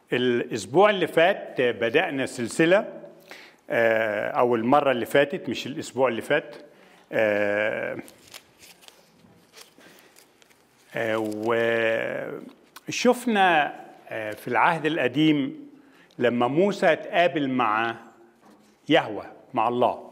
الاسبوع اللي فات بدانا سلسله آه، او المره اللي فاتت مش الاسبوع اللي فات آه، آه، وشفنا آه، في العهد القديم لما موسى تقابل مع يهوه مع الله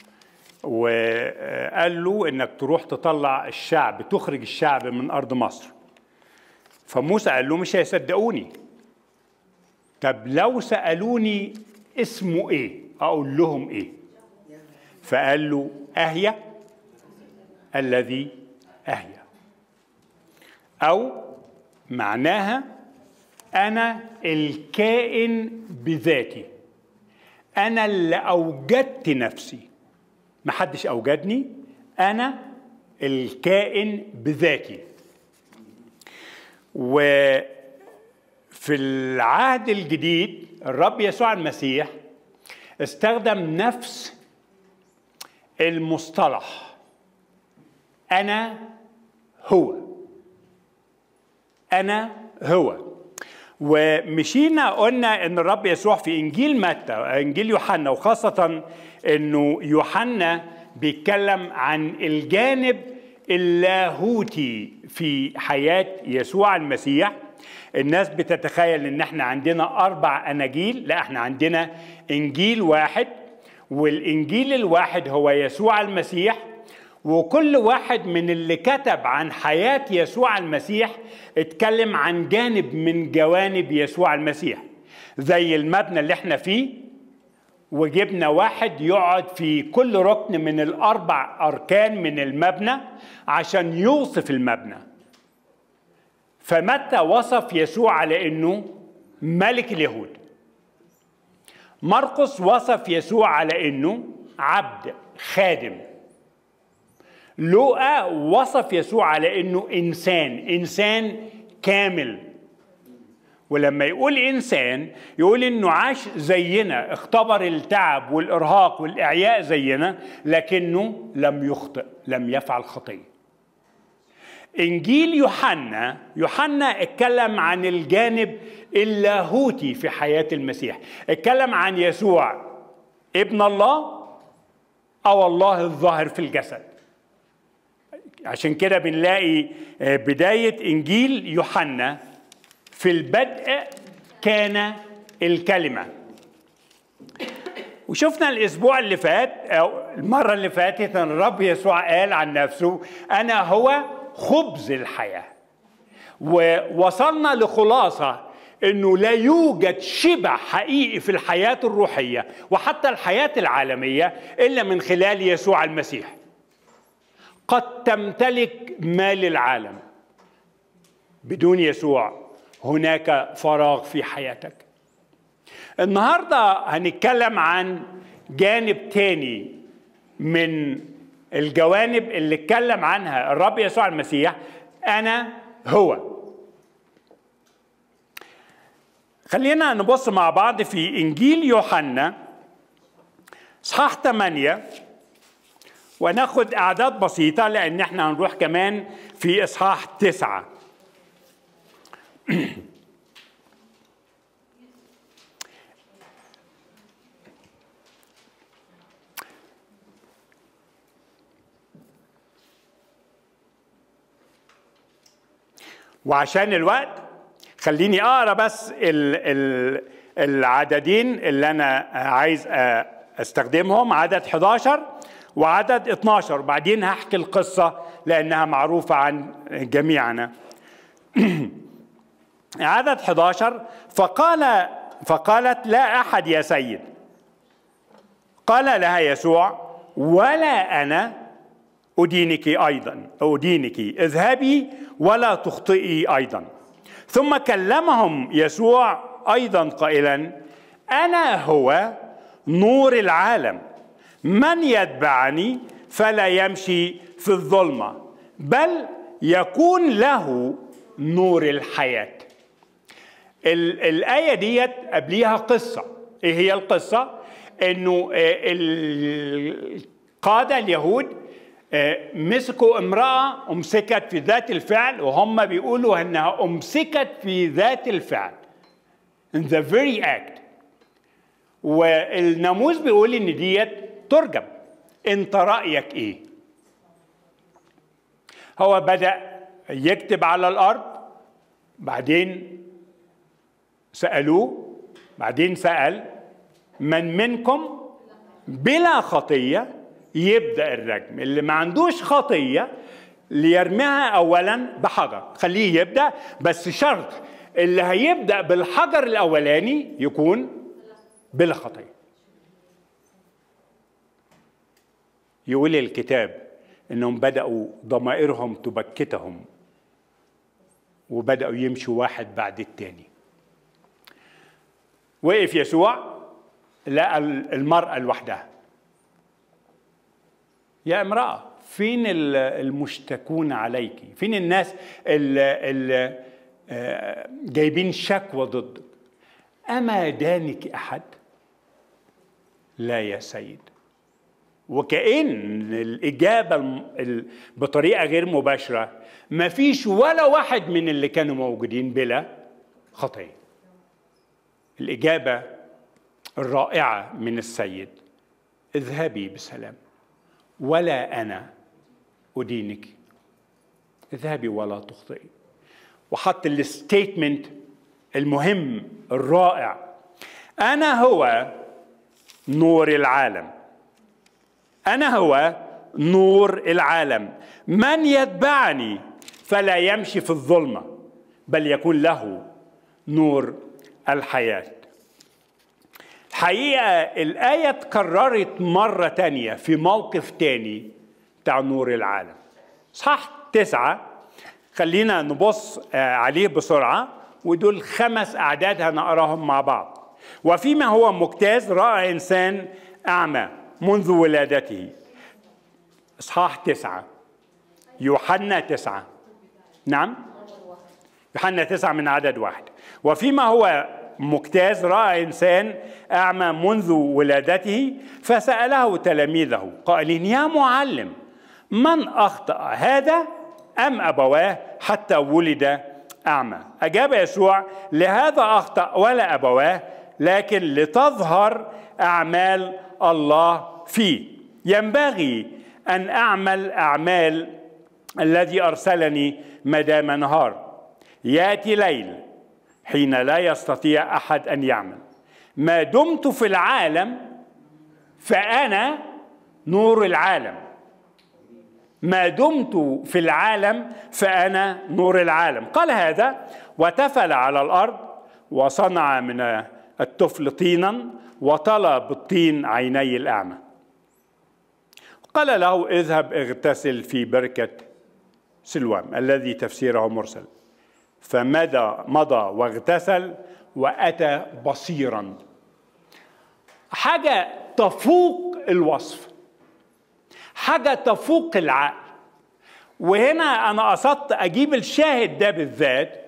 وقال له انك تروح تطلع الشعب تخرج الشعب من ارض مصر فموسى قال له مش هيصدقوني طب لو سالوني اسمه ايه اقول لهم ايه فقال له اهيا الذي اهيا او معناها انا الكائن بذاتي انا اللي اوجدت نفسي محدش اوجدني انا الكائن بذاتي وفي العهد الجديد الرب يسوع المسيح استخدم نفس المصطلح انا هو انا هو ومشينا قلنا ان الرب يسوع في انجيل متى انجيل يوحنا وخاصه انه يوحنا بيتكلم عن الجانب اللاهوتي في حياه يسوع المسيح الناس بتتخيل ان احنا عندنا اربع اناجيل لا احنا عندنا انجيل واحد والانجيل الواحد هو يسوع المسيح وكل واحد من اللي كتب عن حياة يسوع المسيح اتكلم عن جانب من جوانب يسوع المسيح زي المبنى اللي احنا فيه وجبنا واحد يقعد في كل ركن من الأربع أركان من المبنى عشان يوصف المبنى فمتى وصف يسوع على انه ملك اليهود مرقس وصف يسوع على انه عبد خادم لوقا وصف يسوع على انه انسان انسان كامل ولما يقول انسان يقول انه عاش زينا اختبر التعب والارهاق والاعياء زينا لكنه لم يخطئ لم يفعل خطيه انجيل يوحنا يوحنا اتكلم عن الجانب اللاهوتي في حياه المسيح اتكلم عن يسوع ابن الله او الله الظاهر في الجسد عشان كده بنلاقي بدايه انجيل يوحنا في البدء كان الكلمه وشفنا الاسبوع اللي فات او المره اللي فاتت ان الرب يسوع قال عن نفسه انا هو خبز الحياه ووصلنا لخلاصه انه لا يوجد شبع حقيقي في الحياه الروحيه وحتى الحياه العالميه الا من خلال يسوع المسيح قد تمتلك مال العالم بدون يسوع هناك فراغ في حياتك النهارده هنتكلم عن جانب تاني من الجوانب اللي اتكلم عنها الرب يسوع المسيح انا هو خلينا نبص مع بعض في انجيل يوحنا اصحاح 8 وناخد اعداد بسيطه لان احنا هنروح كمان في اصحاح 9 وعشان الوقت خليني اقرا بس ال ال العددين اللي انا عايز استخدمهم عدد 11 وعدد 12 بعدين هحكي القصة لأنها معروفة عن جميعنا عدد 11 فقال فقالت لا أحد يا سيد قال لها يسوع ولا أنا أدينك أيضا أدينك اذهبي ولا تخطئي أيضا ثم كلمهم يسوع أيضا قائلا أنا هو نور العالم من يتبعني فلا يمشي في الظلمة بل يكون له نور الحياة الآية ديت قبليها قصة إيه هي القصة؟ إنه القادة اليهود مسكوا امرأة أمسكت في ذات الفعل وهم بيقولوا إنها أمسكت في ذات الفعل in the very act والناموس بيقول ان ديت ترجم انت رايك ايه هو بدا يكتب على الارض بعدين سالوه بعدين سال من منكم بلا خطيه يبدا الرجم اللي ما عندوش خطيه ليرميها اولا بحجر خليه يبدا بس شرط اللي هيبدا بالحجر الاولاني يكون بلا خطيه يقول الكتاب انهم بداوا ضمائرهم تبكتهم وبداوا يمشوا واحد بعد التاني وقف يسوع لقى المراه لوحدها يا امراه فين المشتكون عليك فين الناس اللي جايبين شكوى ضدك اما دانك احد لا يا سيد وكأن الإجابة بطريقة غير مباشرة ما فيش ولا واحد من اللي كانوا موجودين بلا خطية الإجابة الرائعة من السيد اذهبي بسلام ولا أنا أدينك اذهبي ولا تخطئي وحط الستيتمنت المهم الرائع أنا هو نور العالم انا هو نور العالم من يتبعني فلا يمشي في الظلمه بل يكون له نور الحياه حقيقه الايه اتكررت مره تانية في موقف تاني بتاع نور العالم صح تسعة خلينا نبص عليه بسرعة ودول خمس أعداد هنقراهم مع بعض وفيما هو مجتاز رأى إنسان أعمى منذ ولادته إصحاح تسعة يوحنا تسعة نعم يوحنا تسعة من عدد واحد وفيما هو مجتاز رأى إنسان أعمى منذ ولادته فسأله تلاميذه قائلين يا معلم من أخطأ هذا أم أبواه حتى ولد أعمى أجاب يسوع لهذا أخطأ ولا أبواه لكن لتظهر أعمال الله فيه ينبغي أن أعمل أعمال الذي أرسلني ما دام نهار يأتي ليل حين لا يستطيع أحد أن يعمل ما دمت في العالم فأنا نور العالم ما دمت في العالم فأنا نور العالم قال هذا وتفل على الأرض وصنع من الطفل طينا وطلى بالطين عيني الأعمى قال له اذهب اغتسل في بركة سلوام الذي تفسيره مرسل فمضى مضى واغتسل وأتى بصيرا حاجة تفوق الوصف حاجة تفوق العقل وهنا أنا قصدت أجيب الشاهد ده بالذات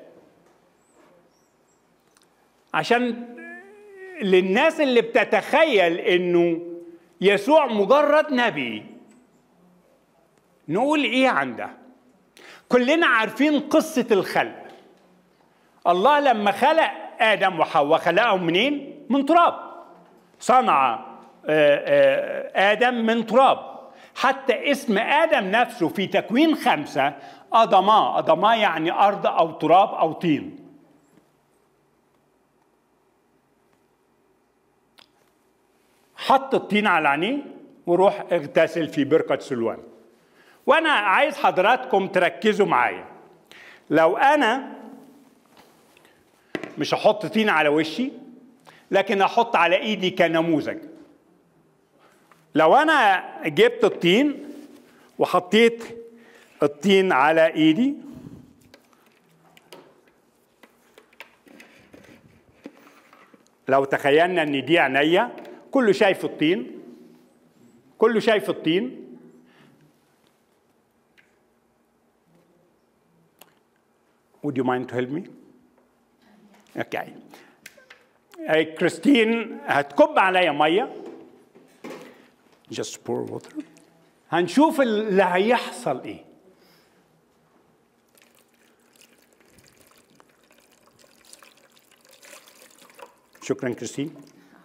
عشان للناس اللي بتتخيل انه يسوع مجرد نبي نقول ايه عن ده كلنا عارفين قصة الخلق الله لما خلق آدم وحواء خلقهم منين؟ من تراب صنع آدم من تراب حتى اسم آدم نفسه في تكوين خمسة أضما أضما يعني أرض أو تراب أو طين حط الطين على عينيه وروح اغتسل في بركة سلوان وانا عايز حضراتكم تركزوا معايا لو انا مش هحط طين على وشي لكن احط على ايدي كنموذج لو انا جبت الطين وحطيت الطين على ايدي لو تخيلنا ان دي عينيا كله شايف الطين كله شايف الطين Would you mind to help me? Okay. Hey, كريستين هتكب عليا ميه just pour water هنشوف اللي هيحصل ايه شكرا كريستين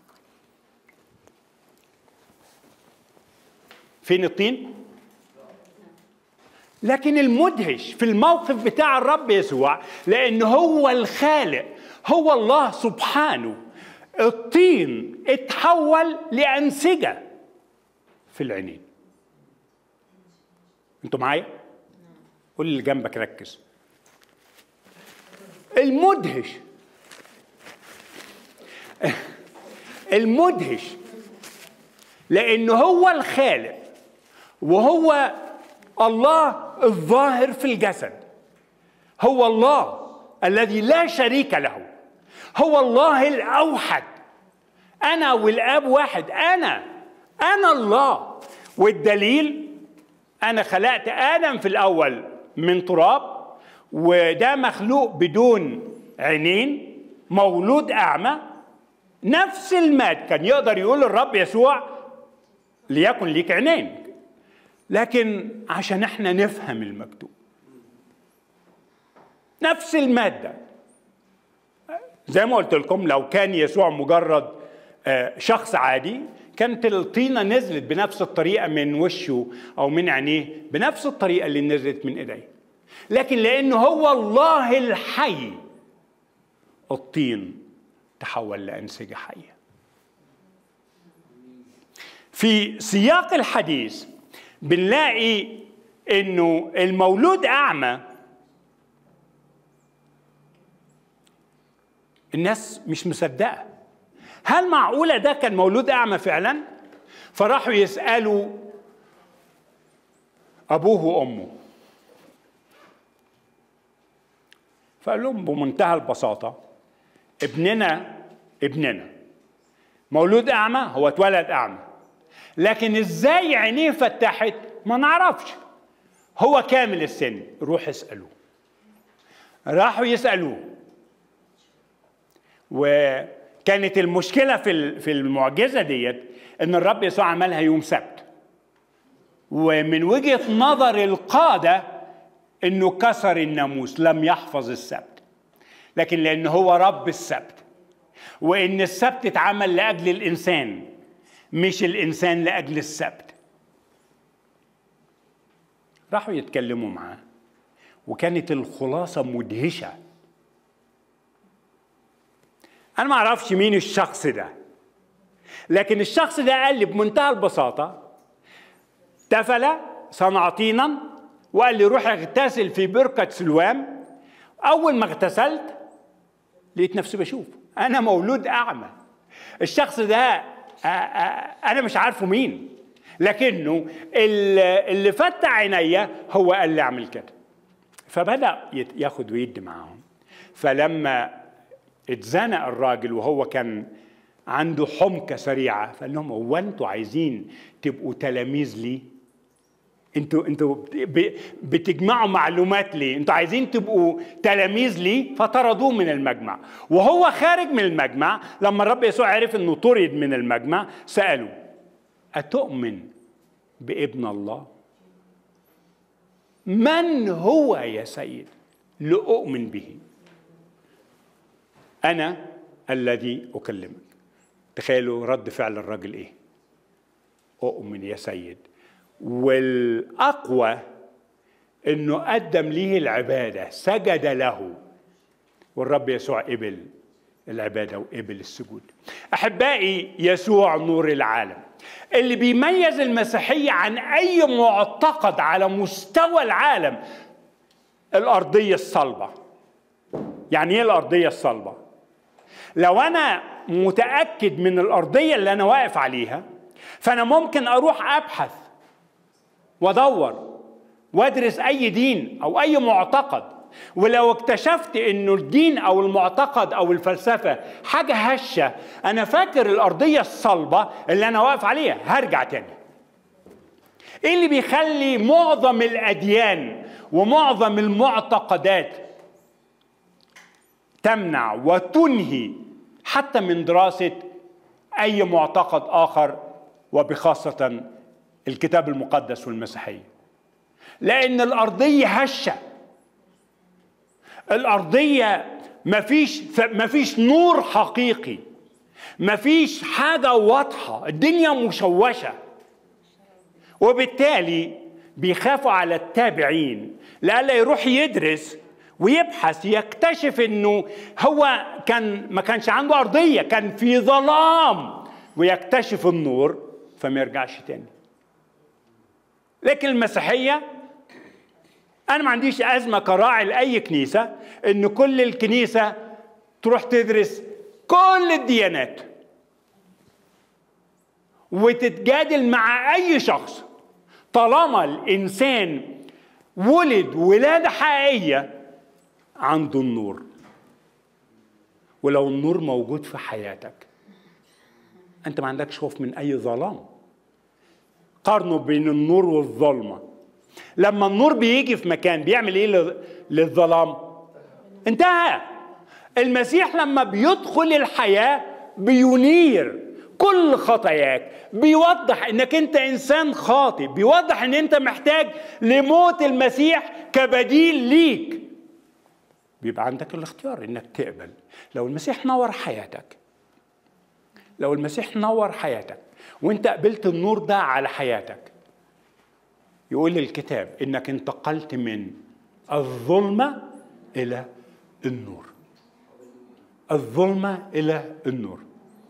فين الطين لكن المدهش في الموقف بتاع الرب يسوع لأن هو الخالق هو الله سبحانه الطين اتحول لأنسجة في العينين انتوا معايا قول اللي جنبك ركز المدهش المدهش لأنه هو الخالق وهو الله الظاهر في الجسد هو الله الذي لا شريك له هو الله الأوحد أنا والآب واحد أنا أنا الله والدليل أنا خلقت آدم في الأول من تراب وده مخلوق بدون عينين مولود أعمى نفس الماد كان يقدر يقول الرب يسوع ليكن ليك عينين لكن عشان احنا نفهم المكتوب نفس المادة زي ما قلت لكم لو كان يسوع مجرد شخص عادي كانت الطينة نزلت بنفس الطريقة من وشه أو من عينيه بنفس الطريقة اللي نزلت من إيديه لكن لأنه هو الله الحي الطين تحول لأنسجة حية في سياق الحديث بنلاقي انه المولود اعمى الناس مش مصدقه هل معقوله ده كان مولود اعمى فعلا فراحوا يسالوا ابوه وامه فقال لهم بمنتهى البساطه ابننا ابننا مولود اعمى هو اتولد اعمى لكن ازاي عينيه فتحت ما نعرفش هو كامل السن روح اسألوه راحوا يسألوه وكانت المشكلة في في المعجزة ديت ان الرب يسوع عملها يوم سبت ومن وجهة نظر القادة انه كسر الناموس لم يحفظ السبت لكن لان هو رب السبت وان السبت اتعمل لاجل الانسان مش الانسان لاجل السبت راحوا يتكلموا معاه وكانت الخلاصه مدهشه انا ما اعرفش مين الشخص ده لكن الشخص ده قال لي بمنتهى البساطه تفل صنع طينا وقال لي روح اغتسل في بركه سلوام اول ما اغتسلت لقيت نفسي بشوف انا مولود اعمى الشخص ده انا مش عارفه مين لكنه اللي فتح عينيا هو قال لي اعمل كده فبدا ياخد ويد معاهم فلما اتزنق الراجل وهو كان عنده حمكه سريعه فقال لهم هو انتوا عايزين تبقوا تلاميذ لي انتوا انتوا بتجمعوا معلومات ليه؟ انتوا عايزين تبقوا تلاميذ ليه؟ فطردوه من المجمع، وهو خارج من المجمع لما الرب يسوع عرف انه طرد من المجمع سأله أتؤمن بابن الله؟ من هو يا سيد لأؤمن به؟ أنا الذي أكلمك. تخيلوا رد فعل الراجل إيه؟ أؤمن يا سيد والاقوى انه قدم ليه العباده سجد له والرب يسوع قبل العباده وقبل السجود احبائي يسوع نور العالم اللي بيميز المسيحيه عن اي معتقد على مستوى العالم الارضيه الصلبه يعني ايه الارضيه الصلبه لو انا متاكد من الارضيه اللي انا واقف عليها فانا ممكن اروح ابحث وادور وادرس اي دين او اي معتقد ولو اكتشفت انه الدين او المعتقد او الفلسفه حاجه هشه انا فاكر الارضيه الصلبه اللي انا واقف عليها هرجع تاني ايه اللي بيخلي معظم الاديان ومعظم المعتقدات تمنع وتنهي حتى من دراسه اي معتقد اخر وبخاصه الكتاب المقدس والمسيحيه لان الارضيه هشه الارضيه مفيش مفيش نور حقيقي مفيش حاجة واضحة الدنيا مشوشة وبالتالي بيخافوا على التابعين لألا يروح يدرس ويبحث يكتشف انه هو كان ما كانش عنده ارضيه كان في ظلام ويكتشف النور فما يرجعش تاني لكن المسيحيه انا ما عنديش ازمه كراعي لاي كنيسه ان كل الكنيسه تروح تدرس كل الديانات وتتجادل مع اي شخص طالما الانسان ولد ولاده حقيقيه عنده النور ولو النور موجود في حياتك انت ما عندكش خوف من اي ظلام قارنوا بين النور والظلمه لما النور بيجي في مكان بيعمل ايه للظلام انتهى المسيح لما بيدخل الحياه بينير كل خطاياك بيوضح انك انت انسان خاطئ بيوضح ان انت محتاج لموت المسيح كبديل ليك بيبقى عندك الاختيار انك تقبل لو المسيح نور حياتك لو المسيح نور حياتك وانت قبلت النور ده على حياتك يقول الكتاب انك انتقلت من الظلمه الى النور الظلمه الى النور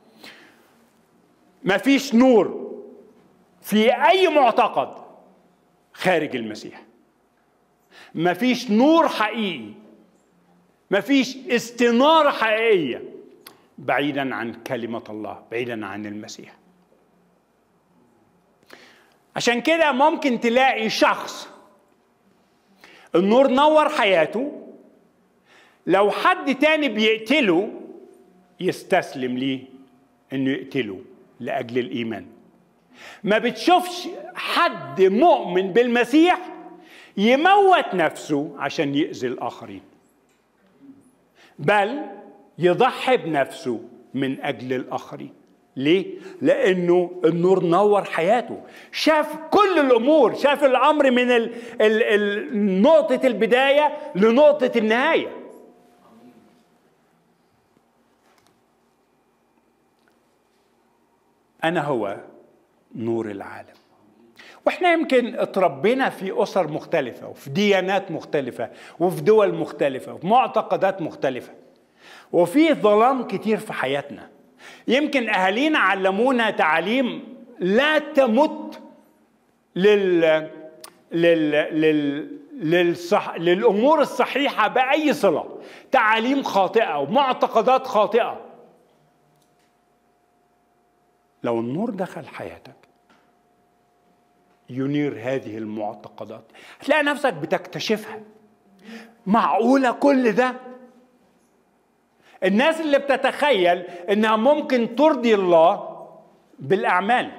ما فيش نور في اي معتقد خارج المسيح ما فيش نور حقيقي ما فيش استنارة حقيقية بعيدا عن كلمة الله بعيدا عن المسيح عشان كده ممكن تلاقي شخص النور نور حياته لو حد تاني بيقتله يستسلم ليه انه يقتله لاجل الايمان ما بتشوفش حد مؤمن بالمسيح يموت نفسه عشان يأذي الآخرين بل يضحي بنفسه من أجل الآخرين ليه؟ لأنه النور نور حياته شاف كل الأمور شاف الأمر من ال ال ال نقطة البداية لنقطة النهاية أنا هو نور العالم واحنا يمكن اتربينا في اسر مختلفه وفي ديانات مختلفه وفي دول مختلفه وفي معتقدات مختلفه وفي ظلام كتير في حياتنا يمكن اهالينا علمونا تعاليم لا تمت لل لل لل للصح... للامور الصحيحه باي صله تعاليم خاطئه ومعتقدات خاطئه لو النور دخل حياتك ينير هذه المعتقدات هتلاقي نفسك بتكتشفها معقولة كل ده الناس اللي بتتخيل انها ممكن ترضي الله بالاعمال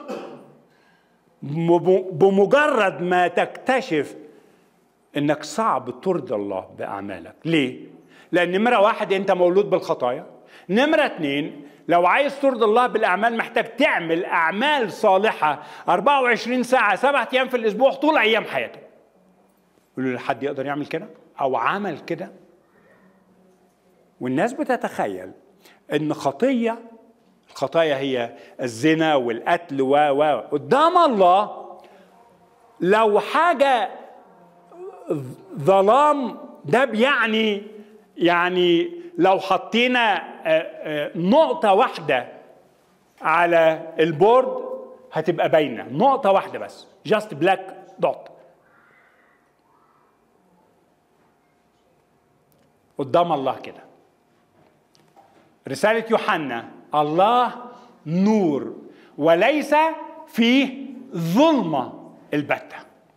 بمجرد ما تكتشف انك صعب ترضي الله باعمالك ليه لان نمره واحد انت مولود بالخطايا نمره اتنين لو عايز ترضي الله بالاعمال محتاج تعمل اعمال صالحه 24 ساعه سبعة ايام في الاسبوع طول ايام حياتك يقولوا له حد يقدر يعمل كده او عمل كده والناس بتتخيل ان خطيه الخطايا هي الزنا والقتل و و قدام الله لو حاجه ظلام ده بيعني يعني لو حطينا نقطة واحدة على البورد هتبقى باينة نقطة واحدة بس جاست بلاك دوت قدام الله كده رسالة يوحنا الله نور وليس فيه ظلمة البتة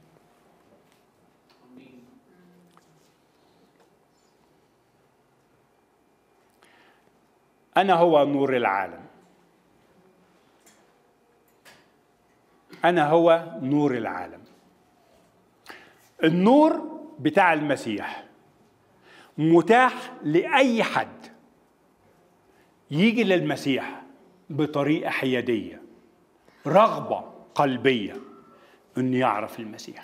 أنا هو نور العالم أنا هو نور العالم النور بتاع المسيح متاح لأي حد يجي للمسيح بطريقة حيادية رغبة قلبية إنه يعرف المسيح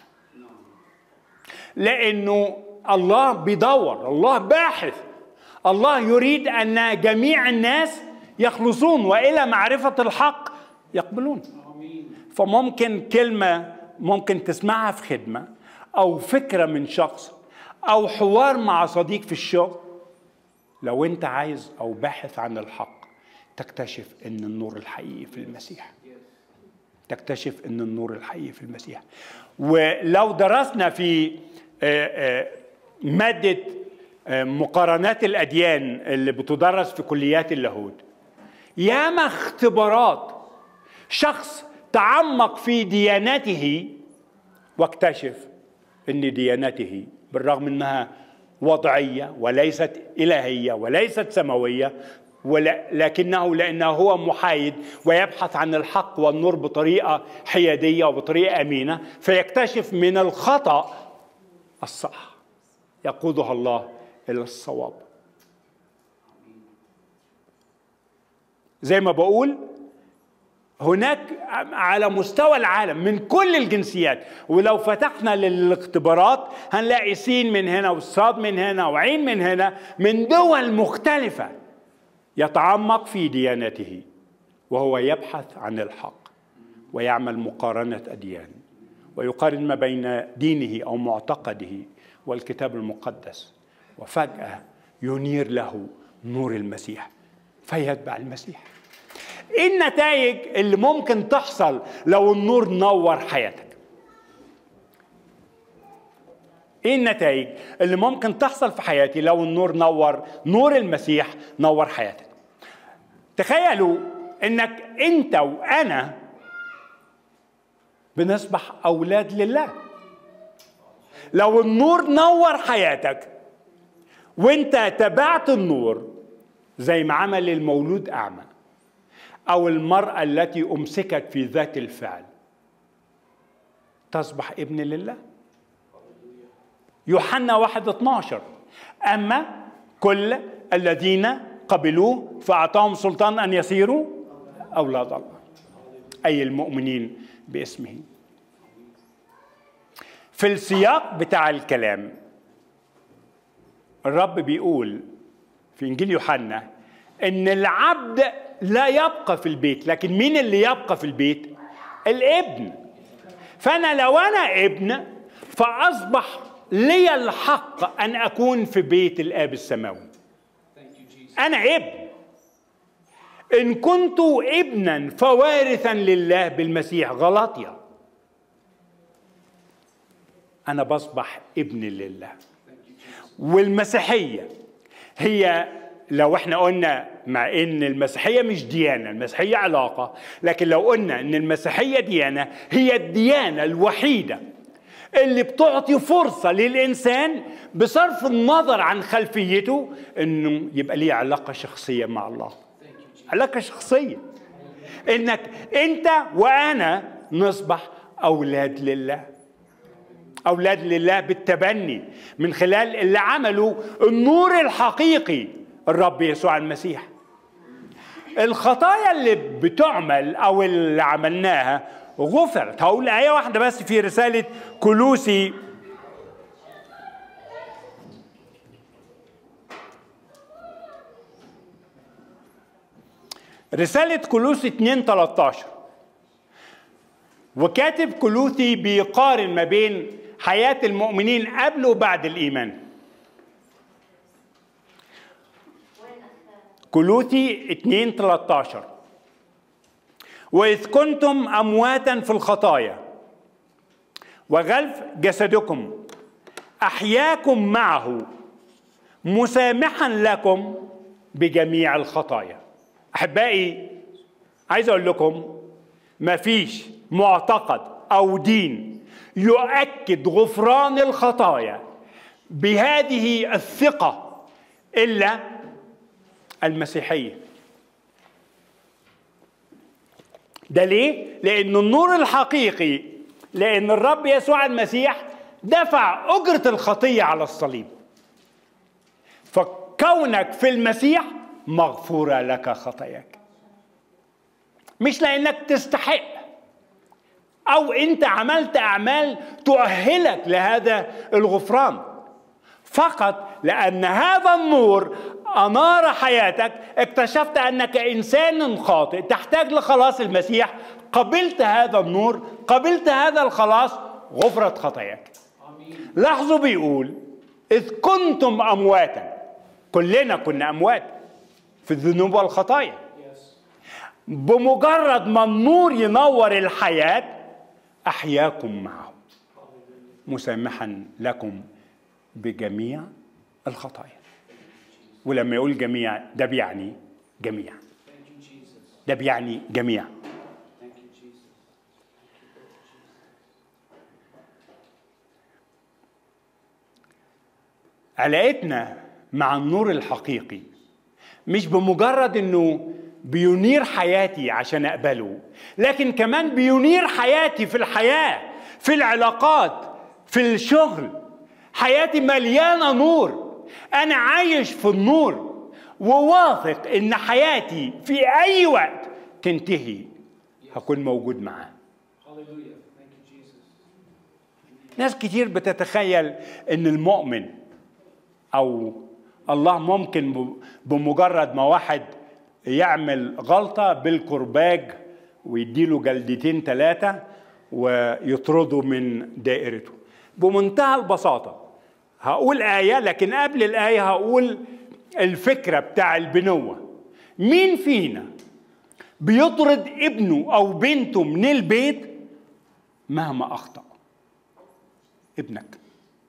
لأنه الله بيدور الله باحث الله يريد ان جميع الناس يخلصون والى معرفه الحق يقبلون فممكن كلمه ممكن تسمعها في خدمه او فكره من شخص او حوار مع صديق في الشغل لو انت عايز او باحث عن الحق تكتشف ان النور الحقيقي في المسيح تكتشف ان النور الحقيقي في المسيح ولو درسنا في آه، آه، ماده آه، مقارنات الاديان اللي بتدرس في كليات اللاهوت ياما اختبارات شخص تعمق في ديانته واكتشف ان ديانته بالرغم انها وضعيه وليست الهيه وليست سماويه ولكنه لانه هو محايد ويبحث عن الحق والنور بطريقه حياديه وبطريقه امينه فيكتشف من الخطا الصح يقودها الله الى الصواب زي ما بقول هناك على مستوى العالم من كل الجنسيات ولو فتحنا للاختبارات هنلاقي سين من هنا والصاد من هنا وعين من هنا من دول مختلفه يتعمق في ديانته وهو يبحث عن الحق ويعمل مقارنه اديان ويقارن ما بين دينه او معتقده والكتاب المقدس وفجاه ينير له نور المسيح فيتبع المسيح ايه النتائج اللي ممكن تحصل لو النور نور حياتك ايه النتائج اللي ممكن تحصل في حياتي لو النور نور نور المسيح نور حياتك تخيلوا انك انت وانا بنصبح اولاد لله لو النور نور حياتك وانت تبعت النور زي ما عمل المولود اعمى او المراه التي امسكت في ذات الفعل تصبح ابن لله يوحنا واحد 12 اما كل الذين قبلوه فأعطاهم سلطان أن يصيروا أولاد الله أي المؤمنين باسمه في السياق بتاع الكلام الرب بيقول في إنجيل يوحنا إن العبد لا يبقى في البيت لكن مين اللي يبقى في البيت الابن فأنا لو أنا ابن فأصبح لي الحق أن أكون في بيت الآب السماوي أنا ابن إن كنت ابنا فوارثا لله بالمسيح غلطيا أنا بصبح ابن لله والمسيحية هي لو احنا قلنا مع ان المسيحيه مش ديانه المسيحيه علاقه لكن لو قلنا ان المسيحيه ديانه هي الديانه الوحيده اللي بتعطي فرصة للإنسان بصرف النظر عن خلفيته إنه يبقى ليه علاقة شخصية مع الله علاقة شخصية إنك أنت وأنا نصبح أولاد لله أولاد لله بالتبني من خلال اللي عمله النور الحقيقي الرب يسوع المسيح الخطايا اللي بتعمل أو اللي عملناها غفرت هقول آية واحدة بس في رسالة كلوسي رسالة كلوسي 2 13 وكاتب كلوثي بيقارن ما بين حياة المؤمنين قبل وبعد الإيمان كلوثي 2 13 واذ كنتم امواتا في الخطايا وغلف جسدكم احياكم معه مسامحا لكم بجميع الخطايا احبائي عايز اقول لكم ما فيش معتقد او دين يؤكد غفران الخطايا بهذه الثقه الا المسيحيه ده ليه؟ لأن النور الحقيقي لأن الرب يسوع المسيح دفع أجرة الخطية على الصليب فكونك في المسيح مغفورة لك خطاياك مش لأنك تستحق أو أنت عملت أعمال تؤهلك لهذا الغفران فقط لأن هذا النور أنار حياتك اكتشفت أنك إنسان خاطئ تحتاج لخلاص المسيح قبلت هذا النور قبلت هذا الخلاص غفرت خطاياك لاحظوا بيقول إذ كنتم أمواتا كلنا كنا أموات في الذنوب والخطايا بمجرد ما النور ينور الحياة أحياكم معه مسامحا لكم بجميع الخطايا ولما يقول جميع ده بيعني جميع ده بيعني جميع علاقتنا مع النور الحقيقي مش بمجرد انه بينير حياتي عشان اقبله لكن كمان بينير حياتي في الحياه في العلاقات في الشغل حياتي مليانه نور انا عايش في النور وواثق ان حياتي في اي وقت تنتهي هكون موجود معاه ناس كتير بتتخيل ان المؤمن او الله ممكن بمجرد ما واحد يعمل غلطه بالكرباج ويديله جلدتين ثلاثه ويطرده من دائرته بمنتهى البساطه هقول ايه لكن قبل الايه هقول الفكره بتاع البنوه مين فينا بيطرد ابنه او بنته من البيت مهما اخطا ابنك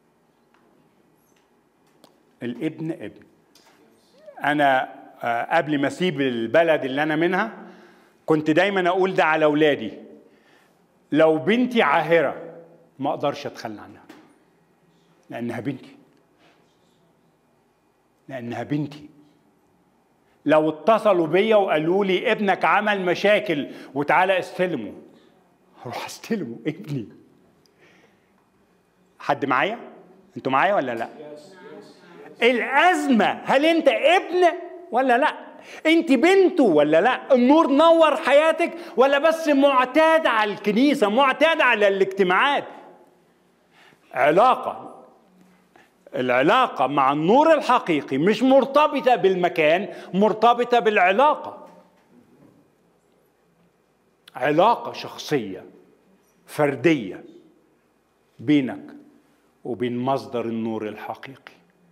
الابن ابن انا قبل ما اسيب البلد اللي انا منها كنت دايما اقول ده على اولادي لو بنتي عاهره ما اقدرش اتخلى عنها لانها بنتي لانها بنتي لو اتصلوا بيا وقالوا لي ابنك عمل مشاكل وتعالى استلمه هروح استلمه ابني حد معايا انتوا معايا ولا لا الازمه هل انت ابن ولا لا انت بنته ولا لا النور نور حياتك ولا بس معتاد على الكنيسه معتاد على الاجتماعات علاقه العلاقه مع النور الحقيقي مش مرتبطه بالمكان مرتبطه بالعلاقه علاقه شخصيه فرديه بينك وبين مصدر النور الحقيقي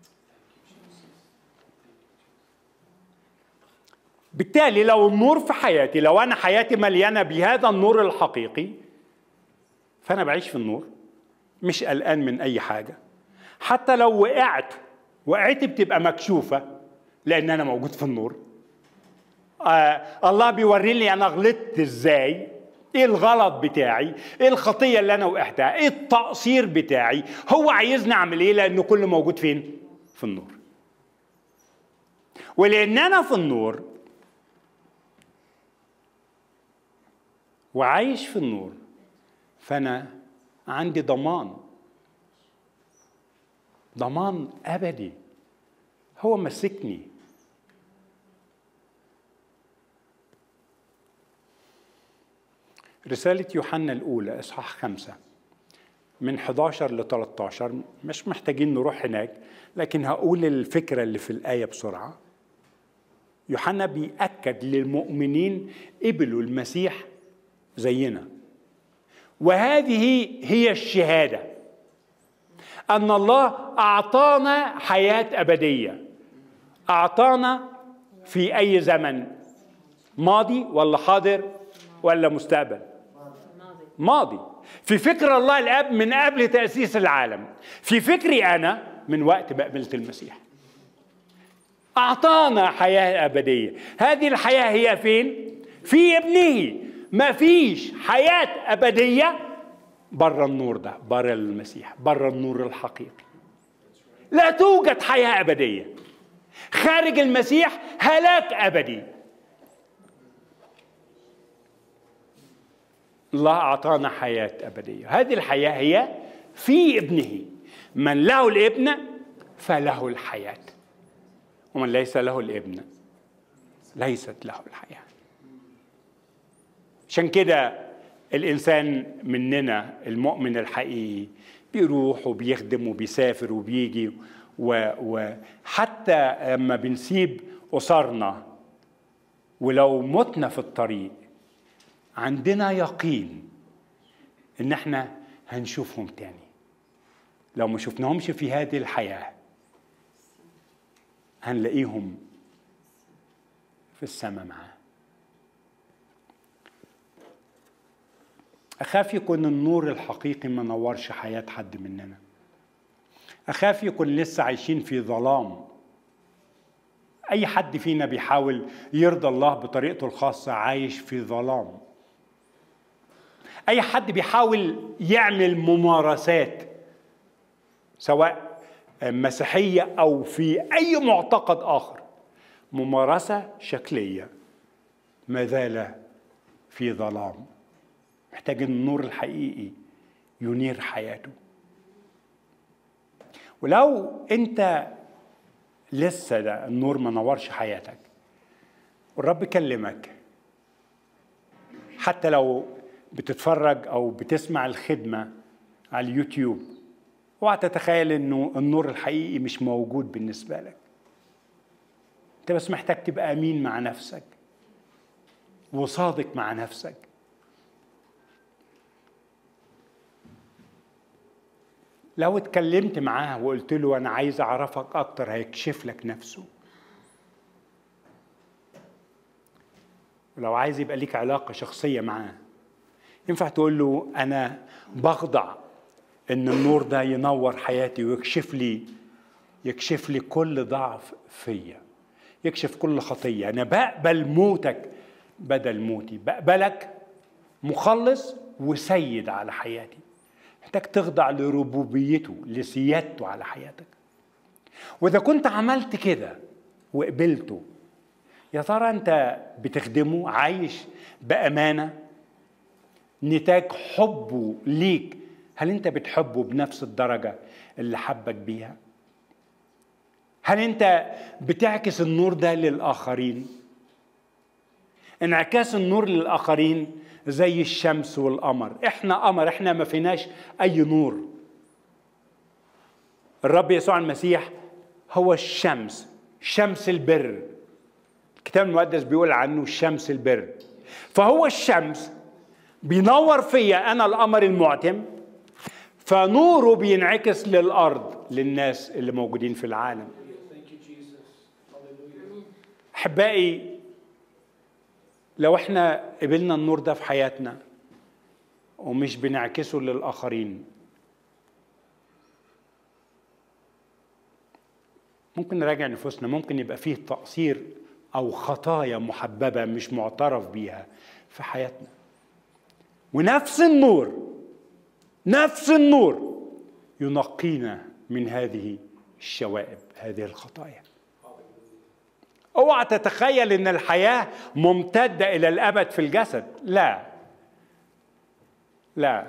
بالتالي لو النور في حياتي لو انا حياتي مليانه بهذا النور الحقيقي فانا بعيش في النور مش قلقان من اي حاجه حتى لو وقعت وقعتي بتبقى مكشوفه لان انا موجود في النور آه الله بيوري لي انا غلطت ازاي ايه الغلط بتاعي ايه الخطيه اللي انا وقعتها ايه التقصير بتاعي هو عايزني اعمل ايه لانه كله موجود فين في النور ولان انا في النور وعايش في النور فانا عندي ضمان ضمان ابدي هو مسكني رسالة يوحنا الأولى إصحاح خمسة من 11 ل 13 مش محتاجين نروح هناك لكن هقول الفكرة اللي في الآية بسرعة يوحنا بيأكد للمؤمنين قبلوا المسيح زينا وهذه هي الشهاده ان الله اعطانا حياه ابديه اعطانا في اي زمن ماضي ولا حاضر ولا مستقبل ماضي في فكر الله الاب من قبل تاسيس العالم في فكري انا من وقت ما قبلت المسيح اعطانا حياه ابديه هذه الحياه هي فين في ابنه ما فيش حياة أبدية بره النور ده بره المسيح بره النور الحقيقي لا توجد حياة أبدية خارج المسيح هلاك أبدي الله أعطانا حياة أبدية هذه الحياة هي في ابنه من له الابن فله الحياة ومن ليس له الابن ليست له الحياه عشان كده الانسان مننا المؤمن الحقيقي بيروح وبيخدم وبيسافر وبيجي وحتى لما بنسيب أسرنا ولو متنا في الطريق عندنا يقين ان احنا هنشوفهم تاني لو ما شفناهمش في هذه الحياة هنلاقيهم في السماء معاه أخاف يكون النور الحقيقي ما نورش حياة حد مننا أخاف يكون لسه عايشين في ظلام أي حد فينا بيحاول يرضى الله بطريقته الخاصة عايش في ظلام أي حد بيحاول يعمل ممارسات سواء مسيحية أو في أي معتقد آخر ممارسة شكلية ما زال في ظلام محتاج النور الحقيقي ينير حياته ولو انت لسه ده النور ما نورش حياتك والرب كلمك حتى لو بتتفرج او بتسمع الخدمه على اليوتيوب اوعى تتخيل انه النور الحقيقي مش موجود بالنسبه لك انت بس محتاج تبقى امين مع نفسك وصادق مع نفسك لو اتكلمت معاه وقلت له انا عايز اعرفك اكتر هيكشف لك نفسه ولو عايز يبقى ليك علاقه شخصيه معاه ينفع تقول له انا بخضع ان النور ده ينور حياتي ويكشف لي يكشف لي كل ضعف فيا يكشف كل خطيه انا بقبل موتك بدل موتي بقبلك مخلص وسيد على حياتي محتاج تخضع لربوبيته لسيادته على حياتك واذا كنت عملت كده وقبلته يا ترى انت بتخدمه عايش بامانه نتاج حبه ليك هل انت بتحبه بنفس الدرجه اللي حبك بيها هل انت بتعكس النور ده للاخرين انعكاس النور للاخرين زي الشمس والقمر احنا قمر احنا ما فيناش اي نور الرب يسوع المسيح هو الشمس شمس البر الكتاب المقدس بيقول عنه شمس البر فهو الشمس بينور فيا انا القمر المعتم فنوره بينعكس للارض للناس اللي موجودين في العالم احبائي لو احنا قبلنا النور ده في حياتنا ومش بنعكسه للاخرين ممكن نراجع نفوسنا ممكن يبقى فيه تقصير او خطايا محببه مش معترف بيها في حياتنا ونفس النور نفس النور ينقينا من هذه الشوائب هذه الخطايا اوعى تتخيل ان الحياه ممتده الى الابد في الجسد لا لا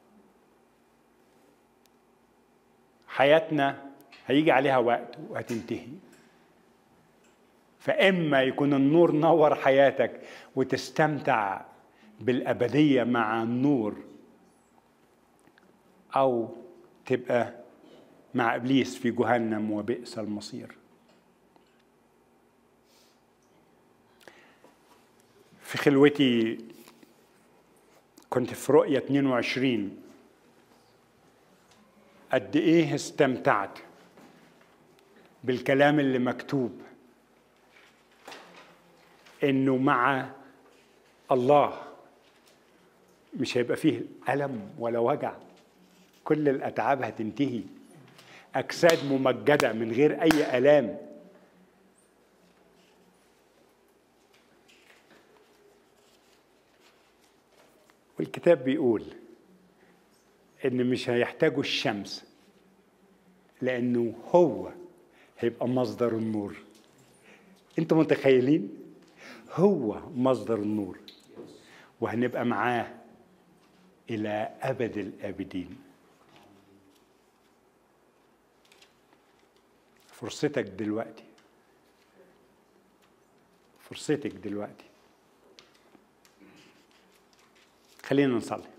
حياتنا هيجي عليها وقت وهتنتهي فاما يكون النور نور حياتك وتستمتع بالابديه مع النور او تبقى مع ابليس في جهنم وبئس المصير في خلوتي كنت في رؤية 22 قد إيه استمتعت بالكلام اللي مكتوب إنه مع الله مش هيبقى فيه ألم ولا وجع كل الأتعاب هتنتهي أجساد ممجدة من غير أي آلام والكتاب بيقول ان مش هيحتاجوا الشمس لانه هو هيبقى مصدر النور انتوا متخيلين هو مصدر النور وهنبقى معاه الى ابد الابدين فرصتك دلوقتي فرصتك دلوقتي خلينا نصلي